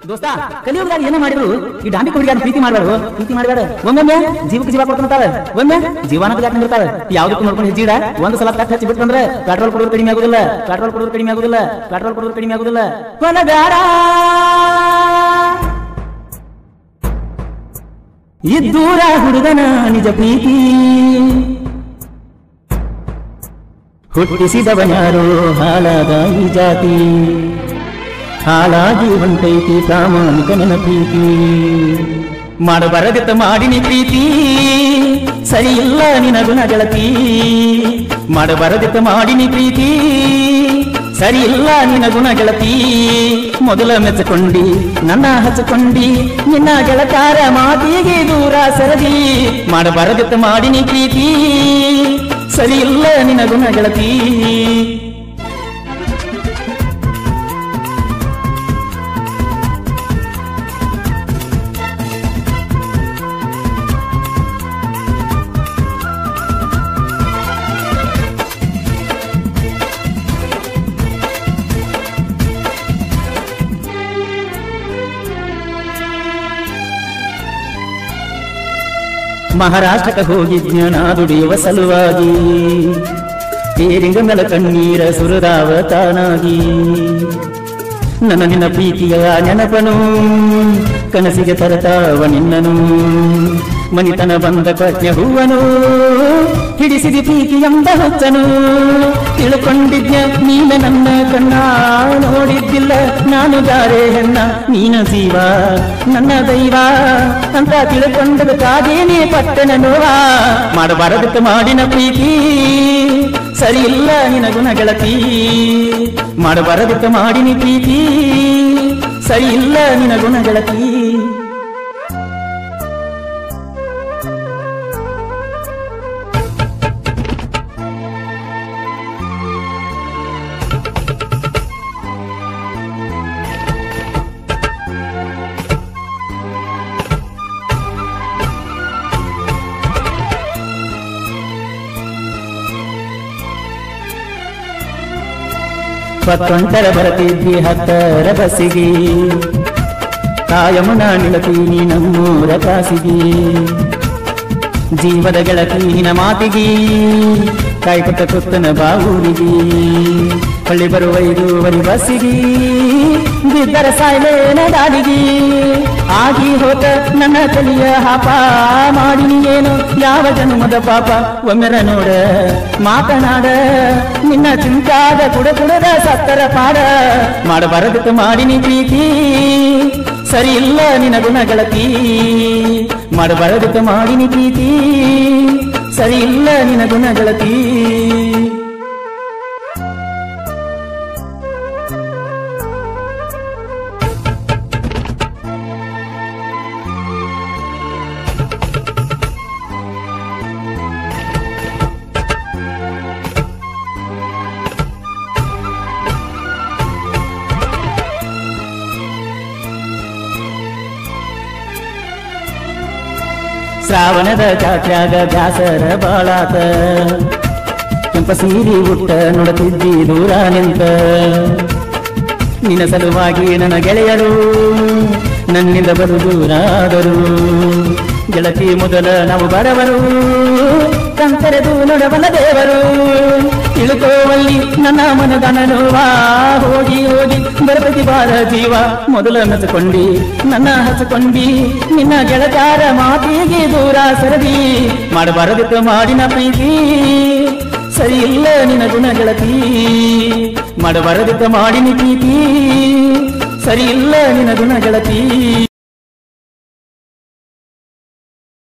ದೋಸ್ತ ಕಲಿಯುಗದಾಗ ಏನ ಮಾಡಿದ್ರು ಈ ಡಾಂಬಿ ಹುಡುಗಿಯಾರ ಪ್ರೀತಿ ಮಾಡಬೇಡ ಪ್ರೀತಿ ಮಾಡಬೇಡ ಒಮ್ಮೊಮ್ಮೆ ಜೀವಕ್ಕೆ ಜೀವ ಕೊಡ್ಕೊಂತಾರ ಒಮ್ಮೆ ಜೀವನ ಯಾಕೆ ನಿರ್ತಾರ ಯಾವ್ದಕ್ಕೂ ನೋಡ್ಕೊಂಡು ಹೆಜ್ಜಿಡ ಒಂದ್ ಸಲ ತಕ್ಕ ಹಚ್ಚಿ ಬಿಟ್ರಂದ್ರೆ ಪೆಟ್ರೋಲ್ ಕೊಡೋದು ಕಡಿಮೆ ಆಗುದಿಲ್ಲ ಪೆಟ್ರೋಲ್ ಕೊಡೋದು ಕಡಿಮೆ ಆಗುದಿಲ್ಲ ಪೆಟ್ರೋಲ್ ಕೊಡೋದು ಕಡಿಮೆ ಆಗುದಿಲ್ಲ ಕೊನಗಾರ ಇದ್ದೂರ ಹುಡುಗನ ನಿಜ ಪ್ರೀತಿ ಹುಟ್ಟಿಸಿದವನ್ಯಾರೋ ಹಾಳಾದ ಈ ಜಾತಿ ಹಾಳಾಗಿ ಹೊಂಟೈತಿ ಪ್ರಾಮಾಣಿಕ ನನ್ನ ಪ್ರೀತಿ ಮಾಡಬಾರದಿತ್ತ ಮಾಡಿನಿ ಪ್ರೀತಿ ಸರಿ ಇಲ್ಲ ನಿನ ಗುಣ ಗೆಳತಿ ಮಾಡಬಾರದಿತ್ತ ಮಾಡಿನಿ ಪ್ರೀತಿ ಸರಿ ಇಲ್ಲ ನಿನ ಗುಣ ಗೆಳತಿ ಮೊದಲ ಮೆಚ್ಚಕೊಂಡಿ ನನ್ನ ಹಚ್ಕೊಂಡಿ ನಿನ್ನ ಗೆಳತಾರ ಮಾತಿಗೆ ದೂರ ಸರದಿ ಮಾಡಬಾರದಿತ್ತ ಮಾಡಿನಿ ಪ್ರೀತಿ ಸರಿ ಇಲ್ಲ ನಿನ ಗುಣ ಗೆಳತಿ ಮಹಾರಾಷ್ಟ್ರಕ್ಕೆ ಹೋಗಿದ್ನ ನಾ ದುಡಿಯುವ ಸಲುವಾಗಿ ತೇರಿಂಗ ಮೇಲ ಕಣ್ಣೀರ ಸುರದಾವ ತಾನಾಗಿ ನನ್ನ ನಿನ್ನ ಪ್ರೀತಿಯ ನೆನಪನು ಕನಸಿಗೆ ತರತಾವ ನಿನ್ನನು ಮನಿತನ ಬಂದ ಪತ್ಯ ಹೂವನು ಹಿಡಿಸಿದಿ ಪ್ರೀತಿ ಎಂಬ ಹೊಚ್ಚನು ತಿಳ್ಕೊಂಡಿದ್ಯ ನೀನ ನನ್ನ ಕಣ್ಣ ನೋಡಿದ್ದಿಲ್ಲ ನಾನು ಜಾರೆ ಹೆಣ್ಣ ನೀನ ಜೀವ ನನ್ನ ದೈವ ಅಂತ ತಿಳ್ಕೊಂಡದಕ್ಕಾಗೇನೆ ಪಟ್ಟನ ನೋವ ಮಾಡಬಾರದಕ್ಕೆ ಮಾಡಿನ ಪ್ರೀತಿ ಸರಿ ಇಲ್ಲ ನಿನ ಗುಣ ಗೆಳತಿ ಮಾಡಬಾರದಕ್ಕೆ ಮಾಡಿನಿ ಪ್ರೀತಿ ಸರಿ ಇಲ್ಲ ನಿನ ಗುಣ ಗೆಳತಿ ಪತ್ತೊಂಟರ ಬರತಿದ್ದಿ ಹತ್ತರ ಬಸ್ಸಿಗೆ ಕಾಯಮುನ ನಿಳತೀನಿ ನಮ್ಮೂರ ಕಾಸಿಗೆ ಜೀವದ ಗೆಳತಿ ನಿನ ಮಾತಿಗೆ ಕಾಯ್ಕೊತ ಕುತ್ತನ ಬಾವೂರಿಗೆ ಹಳ್ಳಿ ಬರುವ ಐದೂವರೆ ಬಸ್ಸಿಗೆ ಬಿದ್ದರ ಸಾಯ್ಲೇನ ದಾಡಿಗೆ ಆಗಿ ಹೋತ ನನ್ನ ತಲಿಯ ಹಾಪ ಮಾಡಿನಿ ಏನು ಯಾವ ಜನ್ಮದ ಪಾಪ ಒಮ್ಮೆರ ನೋಡ ಮಾತನಾಡ ನಿನ್ನ ಚಿಂತಾದ ಕುಡ ಕುಡದ ಸತ್ತರ ಪಾಡ ಮಾಡಬಾರದಕ್ಕೆ ಮಾಡಿನಿ ಪ್ರೀತಿ ಸರಿ ಇಲ್ಲ ನಿನ ಗುಣ ಗೆಳತಿ ಮಾಡಬಾರದಕ್ಕೆ ಮಾಡಿನಿ ಪ್ರೀತಿ ಸರಿ ಇಲ್ಲ ನಿನ ಗುಣ ಗೆಳತಿ ಶ್ರಾವಣದ ಜಾತ್ಯಾಗ ಬ್ಯಾಸರ ಬಾಳಾತ ಕೆಂಪ ಸೀರಿ ಉಟ್ಟ ನೋಡುತ್ತಿದ್ದಿ ದೂರ ನಿಂತ ನಿನ್ನ ಸಲುವಾಗಿ ನನ್ನ ಗೆಳೆಯರು ನನ್ನಿಂದ ಬರು ದೂರಾದರು ಗೆಳತಿ ಮೊದಲ ನಾವು ಬರವರು ಕಂತರೆದು ನೋಡಬಲ್ಲ ದೇವರು ತಿಳ್ಕೋವಲ್ಲಿ ನನ್ನ ಮನದ ನೋವಾ ಹೋಗಿ ಹೋಗಿ ಬರಪತಿ ಬಾರ ಜೀವ ಮೊದಲ ಮೆಚ್ಕೊಂಡಿ ನನ್ನ ಹಚ್ಕೊಂಡಿ ನಿನ್ನ ಗೆಳತಾರ ಮಾತಿಗೆ ದೂರ ಸರದಿ ಮಾಡಬಾರದಿತ್ತು ಮಾಡಿನ ಪ್ರೀತಿ ಸರಿ ಇಲ್ಲ ನಿನ್ನ ಗುಣ ಗೆಳತಿ ಮಾಡಬಾರದಿತ್ತು ಮಾಡಿನಿ ಪ್ರೀತಿ ಸರಿ ಇಲ್ಲ ನಿನ್ನ ಗುಣ ಗೆಳತಿ